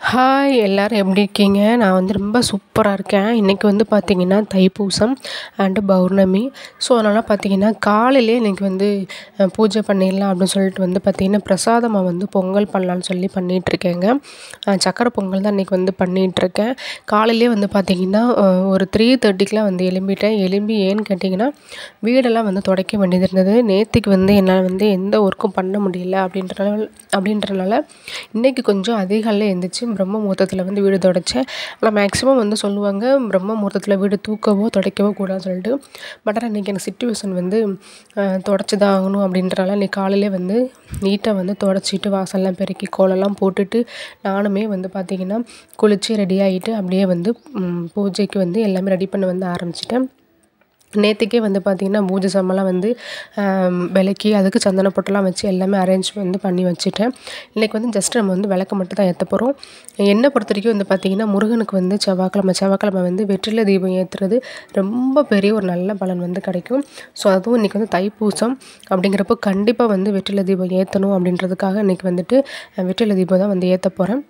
hi எல்லோரும் எப்படி இருக்கீங்க நான் வந்து ரொம்ப சூப்பராக இருக்கேன் இன்றைக்கி வந்து பார்த்திங்கன்னா தைப்பூசம் அண்டு பௌர்ணமி ஸோ அதனால் பார்த்திங்கன்னா காலையிலே இன்றைக்கி வந்து பூஜை பண்ணிடலாம் அப்படின்னு சொல்லிட்டு வந்து பார்த்திங்கன்னா பிரசாதமாக வந்து பொங்கல் பண்ணலான்னு சொல்லி பண்ணிகிட்ருக்கேங்க சக்கரை பொங்கல் தான் இன்றைக்கி வந்து பண்ணிகிட்ருக்கேன் காலையிலே வந்து பார்த்திங்கன்னா ஒரு த்ரீ தேர்ட்டிக்கெலாம் வந்து எழும்பிட்டேன் எழும்பி ஏன்னு கேட்டிங்கன்னா வீடெல்லாம் வந்து துடைக்க வேண்டியது இருந்தது நேற்றுக்கு வந்து என்னால் வந்து எந்த ஒர்க்கும் பண்ண முடியல அப்படின்றனால அப்படின்றனால இன்றைக்கி கொஞ்சம் அதிகாலையில் எழுந்திரிச்சி பிரம்ம முகூர்த்தத்தில் வந்து வீடு துடைச்சேன் ஆனால் மேக்ஸிமம் வந்து சொல்லுவாங்க பிரம்ம முகூர்த்தத்தில் வீடு தூக்கவோ துடைக்கவோ கூடாதுன்னு சொல்லிட்டு பட் ஆனால் இன்றைக்கி எனக்கு சுச்சுவேஷன் வந்து துடைச்சி தான் ஆகணும் அப்படின்றனால இன்றைக்கி காலையிலே வந்து நீட்டாக வந்து துடைச்சிட்டு வாசல்லாம் பெருக்கி கோலம்லாம் போட்டுட்டு நானுமே வந்து பார்த்திங்கன்னா குளித்து ரெடி ஆகிட்டு அப்படியே வந்து பூஜைக்கு வந்து எல்லாமே ரெடி பண்ண வந்து ஆரம்பிச்சிட்டேன் நேற்றுக்கே வந்து பார்த்திங்கன்னா பூஜை சாமான்லாம் வந்து விளக்கி அதுக்கு சந்தன பொட்டெல்லாம் வச்சு எல்லாமே அரேஞ்ச் வந்து பண்ணி வச்சுட்டேன் இன்றைக்கி வந்து ஜஸ்ட் நம்ம வந்து விளக்கு மட்டும் தான் ஏற்ற போகிறோம் என்னை பொறுத்த வரைக்கும் வந்து பார்த்திங்கன்னா முருகனுக்கு வந்து செவ்வாய்க்கிழமை செவ்வாய்க்கிழமை வந்து வெற்றிலை தீபம் ஏற்றுறது ரொம்ப பெரிய ஒரு நல்ல பலன் வந்து கிடைக்கும் ஸோ அதுவும் இன்றைக்கி வந்து தைப்பூசம் அப்படிங்கிறப்போ கண்டிப்பாக வந்து வெற்றிலை தீபம் ஏற்றணும் அப்படின்றதுக்காக இன்றைக்கி வந்துட்டு வெற்றிலை தீபம் தான் வந்து ஏற்ற போகிறேன்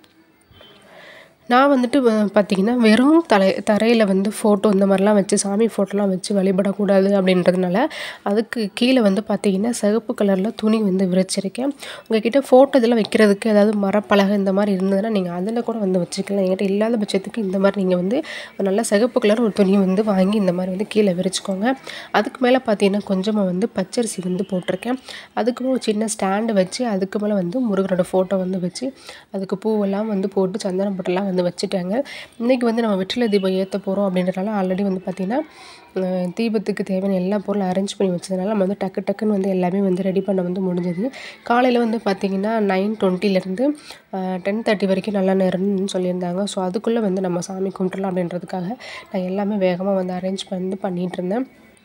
நான் வந்துட்டு பார்த்திங்கன்னா வெறும் தலை தரையில் வந்து ஃபோட்டோ இந்த மாதிரிலாம் வச்சு சாமி ஃபோட்டோலாம் வச்சு வழிபடக்கூடாது அப்படின்றதுனால அதுக்கு கீழே வந்து பார்த்திங்கன்னா சிகப்பு கலரில் துணி வந்து விரிச்சிருக்கேன் உங்கள்கிட்ட ஃபோட்டோ இதெல்லாம் வைக்கிறதுக்கு ஏதாவது மரப்பலகை இந்த மாதிரி இருந்ததுன்னா நீங்கள் அதில் கூட வந்து வச்சுக்கலாம் என்கிட்ட இல்லாத பட்சத்துக்கு இந்த மாதிரி நீங்கள் வந்து நல்ல சிகப்பு கலர் ஒரு துணி வந்து வாங்கி இந்த மாதிரி வந்து கீழே விரிச்சுக்கோங்க அதுக்கு மேலே பார்த்திங்கன்னா கொஞ்சமாக வந்து பச்சரிசி வந்து போட்டிருக்கேன் அதுக்கு ஒரு சின்ன ஸ்டாண்டு வச்சு அதுக்கு மேலே வந்து முருகரோட ஃபோட்டோ வந்து வச்சு அதுக்கு பூவெல்லாம் வந்து போட்டு சந்தனம் போட்டெல்லாம் வந்து வந்து வச்சுட்டாங்க இன்றைக்கி வந்து நம்ம வெற்றிலை தீபம் ஏற்ற போகிறோம் அப்படின்றனால ஆல்ரெடி வந்து பார்த்திங்கன்னா தீபத்துக்கு தேவையான எல்லா பொருளும் அரேஞ்ச் பண்ணி வச்சதுனால நம்ம வந்து டக்கு டக்குன்னு வந்து எல்லாமே வந்து ரெடி பண்ண வந்து முடிஞ்சது காலையில் வந்து பார்த்திங்கன்னா நைன் டுவெண்ட்டிலேருந்து டென் தேர்ட்டி வரைக்கும் நல்ல நேரம்னு சொல்லியிருந்தாங்க ஸோ அதுக்குள்ளே வந்து நம்ம சாமி கும்பிட்றலாம் அப்படின்றதுக்காக நான் எல்லாமே வேகமாக வந்து அரேஞ்ச் பண்ணி பண்ணிகிட்டு இருந்தேன்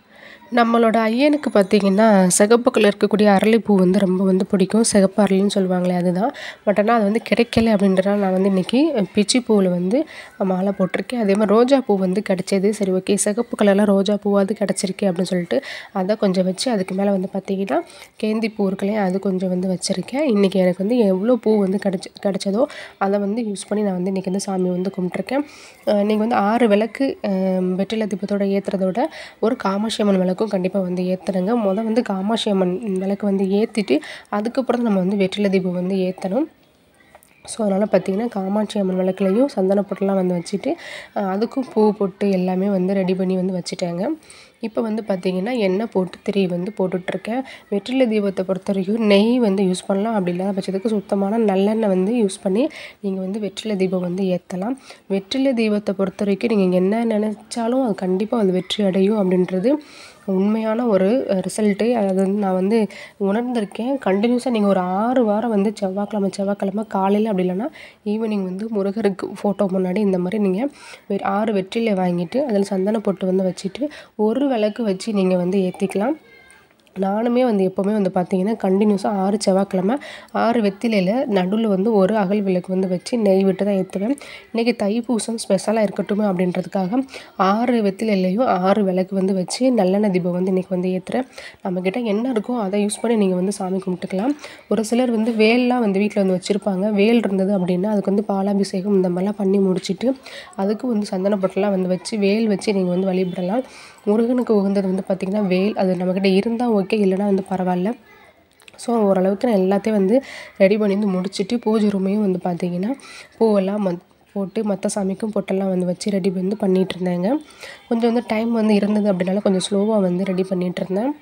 நம்மளோட ஐயனுக்கு பார்த்திங்கன்னா சிகப்பு கலர் இருக்கக்கூடிய அரளிப்பூ வந்து ரொம்ப வந்து பிடிக்கும் சிகப்பு அரளின்னு சொல்லுவாங்களே அதுதான் பட் ஆனால் அது வந்து கிடைக்கல அப்படின்றனால நான் வந்து இன்றைக்கி பிச்சி பூவில் வந்து மாலை போட்டிருக்கேன் அதே மாதிரி ரோஜா பூ வந்து கிடச்சிது சரி ஓகே சிகப்பு கலரில் ரோஜா பூவாவது கிடச்சிருக்கு அப்படின்னு சொல்லிட்டு அதை கொஞ்சம் வச்சு அதுக்கு மேலே வந்து பார்த்திங்கன்னா கேந்தி பூ இருக்குல்லையே அது கொஞ்சம் வந்து வச்சுருக்கேன் இன்றைக்கி எனக்கு வந்து எவ்வளோ பூ வந்து கிடச்சி கிடச்சதோ அதை வந்து யூஸ் பண்ணி நான் வந்து இன்றைக்கி வந்து சாமி வந்து கும்பிட்ருக்கேன் நீங்கள் வந்து ஆறு விளக்கு வெற்றிலை தீபத்தோட ஏற்றுறதோட ஒரு காமாட்சி அம்மன் விளக்கு விளக்கும் கண்டிப்பாக வந்து ஏற்றணுங்க மொதல் வந்து காமாட்சி அம்மன் விளக்கு வந்து ஏற்றிட்டு அதுக்கப்புறம் நம்ம வந்து வெற்றிலை தீபம் வந்து ஏற்றணும் ஸோ அதனால் பார்த்திங்கன்னா காமாட்சி அம்மன் விளக்குலையும் சந்தன பொட்டெல்லாம் வந்து வச்சுட்டு அதுக்கும் பூ பொட்டு எல்லாமே வந்து ரெடி பண்ணி வந்து வச்சுட்டாங்க இப்போ வந்து பார்த்திங்கன்னா எண்ணெய் போட்டு திரி வந்து போட்டுட்ருக்கேன் வெற்றிலை தீபத்தை பொறுத்த வரைக்கும் நெய் வந்து யூஸ் பண்ணலாம் அப்படி இல்லாத பட்சத்துக்கு சுத்தமான நல்லெண்ணெய் வந்து யூஸ் பண்ணி நீங்கள் வந்து வெற்றிலை தீபம் வந்து ஏற்றலாம் வெற்றிலை தீபத்தை பொறுத்த வரைக்கும் நீங்கள் என்ன நினச்சாலும் அது கண்டிப்பாக அது வெற்றி அடையும் அப்படின்றது உண்மையான ஒரு ரிசல்ட்டு அது வந்து நான் வந்து உணர்ந்திருக்கேன் கண்டினியூஸாக நீங்கள் ஒரு ஆறு வாரம் வந்து செவ்வாய்க்கிழம செவ்வாய்க்கிழம காலையில் அப்படி இல்லைன்னா ஈவினிங் வந்து முருகருக்கு ஃபோட்டோ முன்னாடி இந்த மாதிரி நீங்கள் ஆறு வெற்றிலை வாங்கிட்டு அதில் சந்தன பொட்டு வந்து வச்சுட்டு ஒரு விளக்கு வச்சு நீங்கள் வந்து ஏற்றிக்கலாம் நானுமே வந்து எப்போவுமே வந்து பார்த்திங்கன்னா கண்டினியூஸாக ஆறு செவ்வாய்க்கிழம ஆறு வெத்திலையில் நடுவில் வந்து ஒரு அகல் விளக்கு வந்து வச்சு நெய் விட்டு தான் ஏற்றுவேன் இன்றைக்கி தைப்பூசம் ஸ்பெஷலாக இருக்கட்டும் அப்படின்றதுக்காக ஆறு வெத்திலையிலையும் ஆறு விளக்கு வந்து வச்சு நல்லெண்ணெய் தீபம் வந்து இன்றைக்கி வந்து ஏற்றுறேன் நம்மக்கிட்ட என்ன இருக்கோ அதை யூஸ் பண்ணி நீங்கள் வந்து சாமி கும்பிட்டுக்கலாம் ஒரு சிலர் வந்து வேல்லாம் வந்து வீட்டில் வந்து வச்சுருப்பாங்க வேல் இருந்தது அப்படின்னா அதுக்கு வந்து பாலாபிஷேகம் இந்த மாதிரிலாம் பண்ணி முடிச்சுட்டு அதுக்கு வந்து சந்தன பொட்டெல்லாம் வந்து வச்சு வேல் வச்சு நீங்கள் வந்து வழிபடலாம் முருகனுக்கு உகந்தது வந்து பார்த்திங்கன்னா வேல் அது நம்மக்கிட்ட இருந்தால் ஓகே இல்லைனா வந்து பரவாயில்ல ஸோ ஓரளவுக்கு நான் எல்லாத்தையும் வந்து ரெடி பண்ணி வந்து முடிச்சுட்டு பூஜை ரூமையும் வந்து பார்த்திங்கன்னா பூவெல்லாம் மத் போட்டு மற்ற சாமிக்கும் பொட்டெல்லாம் வந்து வச்சு ரெடி வந்து பண்ணிகிட்டு இருந்தேங்க கொஞ்சம் வந்து டைம் வந்து இருந்தது அப்படின்னால கொஞ்சம் ஸ்லோவாக வந்து ரெடி பண்ணிகிட்டு இருந்தேன்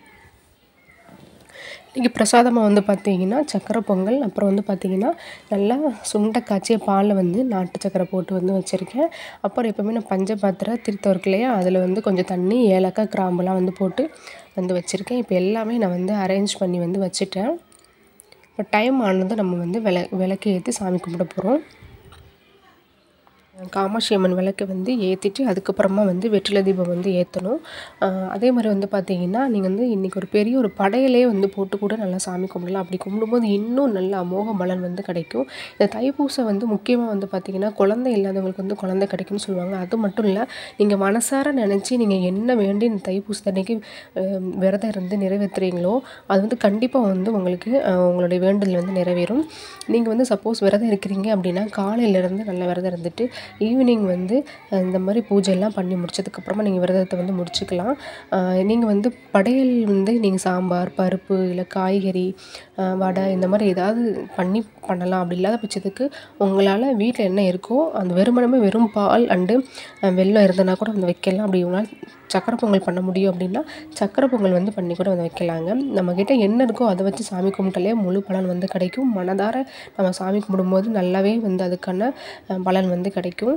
இன்றைக்கி பிரசாதமாக வந்து பார்த்திங்கன்னா சக்கரை பொங்கல் அப்புறம் வந்து பார்த்திங்கன்னா நல்லா சுண்டை காய்ச்சிய பாலில் வந்து நாட்டு சக்கரை போட்டு வந்து வச்சுருக்கேன் அப்புறம் எப்போவுமே நான் பஞ்ச பாத்திர திருத்தம் இருக்கு இல்லையா அதில் வந்து கொஞ்சம் தண்ணி ஏலக்காய் கிராம்புலாம் வந்து போட்டு வந்து வச்சுருக்கேன் இப்போ எல்லாமே நான் வந்து அரேஞ்ச் பண்ணி வந்து வச்சுட்டேன் இப்போ டைம் ஆனதும் நம்ம வந்து விள விளக்கு ஏற்றி சாமி கும்பிட போகிறோம் காமாட்சி அம்மன் விளக்க வந்து ஏற்றிட்டு அதுக்கப்புறமா வந்து வெற்றிலை தீபம் வந்து ஏற்றணும் அதே மாதிரி வந்து பார்த்திங்கன்னா நீங்கள் வந்து இன்றைக்கி ஒரு பெரிய ஒரு படையலே வந்து போட்டு கூட நல்லா சாமி கும்பிடலாம் அப்படி கும்பிடும்போது இன்னும் நல்ல அமோக பலன் வந்து கிடைக்கும் இந்த தைப்பூசம் வந்து முக்கியமாக வந்து பார்த்திங்கன்னா குழந்தை இல்லாதவங்களுக்கு வந்து குழந்தை கிடைக்கும்னு சொல்லுவாங்க அது மட்டும் இல்லை நீங்கள் மனசார நினச்சி நீங்கள் என்ன வேண்டி இந்த தைப்பூசத்தன்னைக்கு அஹ், விரதம் இருந்து நிறைவேற்றுறீங்களோ அது வந்து கண்டிப்பாக வந்து உங்களுக்கு அஹ், உங்களுடைய வேண்டுதல் வந்து நிறைவேறும் நீங்கள் வந்து சப்போஸ் விரதம் இருக்கிறீங்க அப்படின்னா காலையிலேருந்து நல்ல விரதம் இருந்துட்டு ஈவினிங் வந்து அஹ், இந்த மாதிரி பூஜைலாம் பண்ணி முடிச்சதுக்கப்புறமா நீங்கள் விரதத்தை வந்து முடிச்சுக்கலாம் நீங்கள் வந்து படையல் வந்து நீங்கள் சாம்பார் பருப்பு இல்லை காய்கறி அஹ், வடை இந்த மாதிரி ஏதாவது பண்ணி பண்ணலாம் அப்படி இல்லாத பட்சத்துக்கு உங்களால் வீட்டில் என்ன இருக்கோ அந்த வெறுமனமே வெறும் பால் அண்டு அஹ், வெல்லம் இருந்தனா கூட வந்து வைக்கலாம் அப்படி உங்களால் சக்கரை பொங்கல் பண்ண முடியும் அப்படின்னா சக்கரை பொங்கல் வந்து பண்ணி கூட வந்து வைக்கலாங்க நம்மக்கிட்ட என்ன இருக்கோ அதை வச்சு சாமி கும்பிட்டாலே முழு பலன் வந்து கிடைக்கும் மனதார நம்ம சாமி கும்பிடும்போது நல்லாவே வந்து அதுக்கான அஹ், பலன் வந்து கிடைக்கும்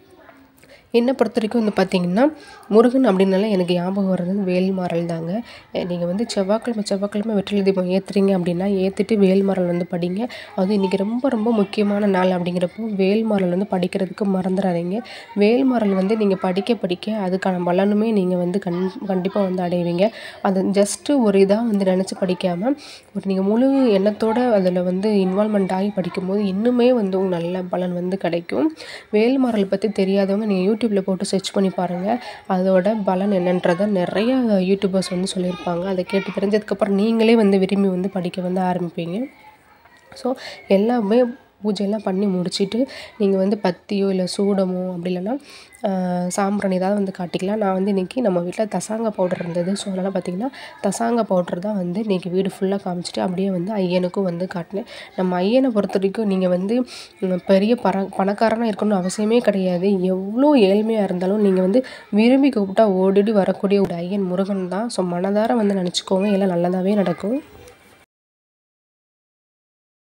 என்னை பொறுத்த வரைக்கும் வந்து பார்த்திங்கன்னா முருகன் அப்படின்னாலே எனக்கு ஞாபகம் வர்றது வேல்மாறல் தாங்க நீங்கள் வந்து செவ்வாய்க்கிழமை செவ்வாய்க்கிழமை வெற்றிலை தீபம் ஏற்றுறீங்க அப்படின்னா ஏற்றிட்டு வேல்மாறல் வந்து படிங்க அது இன்றைக்கி ரொம்ப ரொம்ப முக்கியமான நாள் அப்படிங்கிறப்போ வேல்மாறல் வந்து படிக்கிறதுக்கு மறந்துடாதீங்க வேல்மாறல் வந்து நீங்கள் படிக்க படிக்க அதுக்கான பலனுமே நீங்கள் வந்து கண் கண்டிப்பாக வந்து அடைவீங்க அது ஜஸ்ட்டு ஒரு இதாக வந்து நினச்சி படிக்காமல் ஒரு நீங்கள் முழு எண்ணத்தோடு அதில் வந்து இன்வால்மெண்ட் ஆகி படிக்கும்போது இன்னுமே வந்து உங்களுக்கு நல்ல பலன் வந்து கிடைக்கும் வேல்மாறல் பற்றி தெரியாதவங்க நீங்கள் யூடியூப்பில் போட்டு சர்ச் பண்ணி பாருங்கள் அதோட பலன் என்னன்றதை நிறைய யூடியூபர்ஸ் வந்து சொல்லியிருப்பாங்க அதை கேட்டு தெரிஞ்சதுக்கப்புறம் நீங்களே வந்து விரும்பி வந்து படிக்க வந்து ஆரம்பிப்பீங்க ஸோ எல்லாமே பூஜையெல்லாம் பண்ணி முடிச்சுட்டு நீங்கள் வந்து பத்தியோ இல்லை சூடமோ அப்படி இல்லைன்னா ஆஹ், சாம்பிராணி ஏதாவது வந்து காட்டிக்கலாம் நான் வந்து இன்றைக்கி நம்ம வீட்டில் தசாங்க பவுடர் இருந்தது ஸோ அதனால் பார்த்திங்கன்னா தசாங்க பவுடர் தான் வந்து இன்றைக்கி வீடு ஃபுல்லாக காமிச்சிட்டு அப்படியே வந்து ஐயனுக்கும் வந்து காட்டினேன் நம்ம ஐயனை பொறுத்த வரைக்கும் நீங்கள் வந்து ம், பெரிய பர பணக்காரனாக இருக்கணும்னு அவசியமே கிடையாது எவ்வளோ ஏழ்மையாக இருந்தாலும் நீங்கள் வந்து விரும்பி கூப்பிட்டா ஓடிடி வரக்கூடிய ஒரு ஐயன் முருகன் தான் ஸோ மனதார வந்து நினச்சிக்கோங்க எல்லாம் நல்லதாகவே நடக்கும்